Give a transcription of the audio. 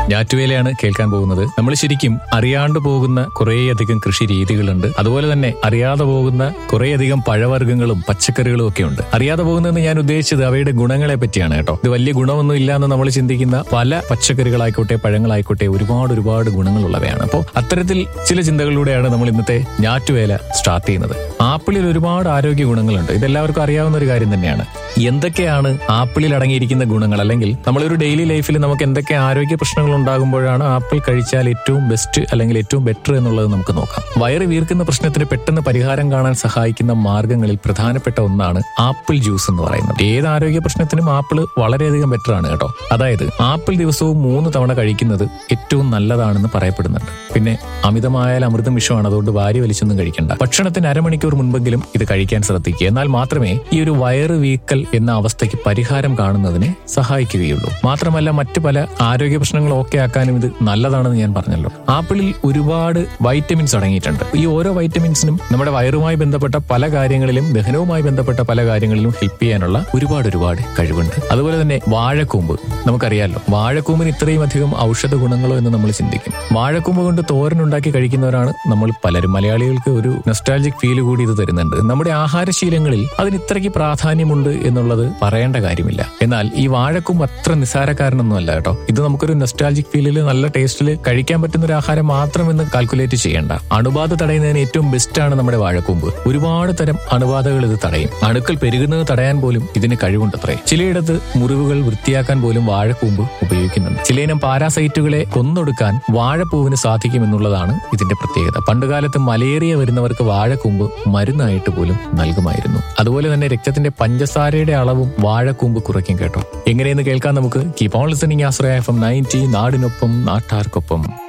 ഞാറ്റുവേലയാണ് കേൾക്കാൻ പോകുന്നത് നമ്മൾ ശരിക്കും അറിയാണ്ട് പോകുന്ന കുറേയധികം കൃഷി രീതികളുണ്ട് അതുപോലെ തന്നെ അറിയാതെ പോകുന്ന കുറേയധികം പഴവർഗ്ഗങ്ങളും പച്ചക്കറികളും ഒക്കെ ഉണ്ട് അറിയാതെ പോകുന്നതെന്ന് ഞാൻ ഉദ്ദേശിച്ചത് അവയുടെ ഗുണങ്ങളെ പറ്റിയാണ് കേട്ടോ ഇത് വലിയ ഗുണമൊന്നും ഇല്ല എന്ന് നമ്മൾ ചിന്തിക്കുന്ന പല പച്ചക്കറികളായിക്കോട്ടെ പഴങ്ങളായിക്കോട്ടെ ഒരുപാട് ഒരുപാട് ഗുണങ്ങളുള്ളവയാണ് അപ്പോൾ അത്തരത്തിൽ ചില ചിന്തകളിലൂടെയാണ് നമ്മൾ ഇന്നത്തെ ഞാറ്റുവേല സ്റ്റാർട്ട് ചെയ്യുന്നത് ആപ്പിളിൽ ഒരുപാട് ആരോഗ്യ ഗുണങ്ങളുണ്ട് ഇതെല്ലാവർക്കും അറിയാവുന്ന ഒരു കാര്യം തന്നെയാണ് എന്തൊക്കെയാണ് ആപ്പിളിൽ അടങ്ങിയിരിക്കുന്ന ഗുണങ്ങൾ അല്ലെങ്കിൽ നമ്മളൊരു ഡെയിലി ലൈഫിൽ നമുക്ക് എന്തൊക്കെ ആരോഗ്യ പ്രശ്നങ്ങൾ ഉണ്ടാകുമ്പോഴാണ് ആപ്പിൾ കഴിച്ചാൽ ഏറ്റവും ബെസ്റ്റ് അല്ലെങ്കിൽ ഏറ്റവും ബെറ്റർ എന്നുള്ളത് നമുക്ക് നോക്കാം വയറ് വീർക്കുന്ന പ്രശ്നത്തിന് പെട്ടെന്ന് പരിഹാരം കാണാൻ സഹായിക്കുന്ന മാർഗങ്ങളിൽ പ്രധാനപ്പെട്ട ഒന്നാണ് ആപ്പിൾ ജ്യൂസ് എന്ന് പറയുന്നത് ഏത് ആരോഗ്യ പ്രശ്നത്തിനും ആപ്പിൾ വളരെയധികം ബെറ്റർ ആണ് കേട്ടോ അതായത് ആപ്പിൾ ദിവസവും മൂന്ന് തവണ കഴിക്കുന്നത് ഏറ്റവും നല്ലതാണെന്ന് പറയപ്പെടുന്നുണ്ട് പിന്നെ അമിതമായാൽ അമൃതം വിഷമാണ് അതുകൊണ്ട് വാരി വലിച്ചൊന്നും കഴിക്കണ്ട ഭക്ഷണത്തിന് അരമണിക്കൂർ മുൻപെങ്കിലും ഇത് കഴിക്കാൻ ശ്രദ്ധിക്കുക എന്നാൽ മാത്രമേ ഈ ഒരു വയറ് വീക്കൽ എന്ന അവസ്ഥയ്ക്ക് പരിഹാരം കാണുന്നതിന് സഹായിക്കുകയുള്ളൂ മാത്രമല്ല മറ്റു പല ആരോഗ്യ പ്രശ്നങ്ങളും ഓക്കെ ആക്കാനും ഇത് നല്ലതാണെന്ന് ഞാൻ പറഞ്ഞല്ലോ ആപ്പിളിൽ ഒരുപാട് വൈറ്റമിൻസ് അടങ്ങിയിട്ടുണ്ട് ഈ ഓരോ വൈറ്റമിൻസിനും നമ്മുടെ വയറുമായി ബന്ധപ്പെട്ട പല കാര്യങ്ങളിലും ദഹനവുമായി ബന്ധപ്പെട്ട പല കാര്യങ്ങളിലും ഹെൽപ്പ് ചെയ്യാനുള്ള ഒരുപാട് ഒരുപാട് കഴിവുണ്ട് അതുപോലെ തന്നെ വാഴക്കൂമ്പ് നമുക്കറിയാലോ വാഴക്കൂമ്പിന് ഇത്രയും അധികം ഔഷധ ഗുണങ്ങളോ എന്ന് നമ്മൾ ചിന്തിക്കും വാഴക്കൂമ്പ് കൊണ്ട് തോരനുണ്ടാക്കി കഴിക്കുന്നവരാണ് നമ്മൾ പലരും മലയാളികൾക്ക് ഒരു നെസ്റ്റാൾജിക് ഫീല് കൂടി ഇത് തരുന്നുണ്ട് നമ്മുടെ ആഹാരശീലങ്ങളിൽ അതിന് ഇത്രയ്ക്ക് പ്രാധാന്യമുണ്ട് എന്നുള്ളത് പറയേണ്ട കാര്യമില്ല എന്നാൽ ഈ വാഴക്കൂമ്പ് അത്ര നിസ്സാരക്കാരനൊന്നും അല്ല കേട്ടോ ഇത് നമുക്കൊരു നെസ്റ്റാൾജിക് ഫീലിൽ നല്ല ടേസ്റ്റിൽ കഴിക്കാൻ പറ്റുന്ന ഒരു ആഹാരം മാത്രമെന്ന് കാൽക്കുലേറ്റ് ചെയ്യേണ്ട അണുബാധ തടയുന്നതിന് ഏറ്റവും ബെസ്റ്റ് ആണ് നമ്മുടെ വാഴക്കൂമ്പ് ഒരുപാട് തരം അണുബാധകൾ ഇത് തടയും അണുക്കൾ പെരുകുന്നത് തടയാൻ പോലും ഇതിന് കഴിവുണ്ടത്രേ ചിലയിടത്ത് മുറിവുകൾ വൃത്തിയാക്കാൻ പോലും വാഴക്കൂമ്പ് ഉപയോഗിക്കുന്നുണ്ട് ചിലയിനം പാരാസൈറ്റുകളെ കൊന്നൊടുക്കാൻ വാഴപ്പൂവിന് സാധിക്കുമെന്നുള്ളതാണ് ഇതിന്റെ പ്രത്യേകത പണ്ടുകാലത്ത് മലേറിയ വരുന്നവർക്ക് വാഴക്കൂമ്പ് മരുന്നായിട്ട് പോലും നൽകുമായിരുന്നു അതുപോലെ തന്നെ രക്തത്തിന്റെ പഞ്ചസാരയുടെ അളവും വാഴക്കൂമ്പ് കുറയ്ക്കും കേട്ടോ എങ്ങനെയെന്ന് കേൾക്കാൻ നമുക്ക് keep on listening Ashraya F M ninety നാടിനൊപ്പം നാട്ടാർക്കൊപ്പം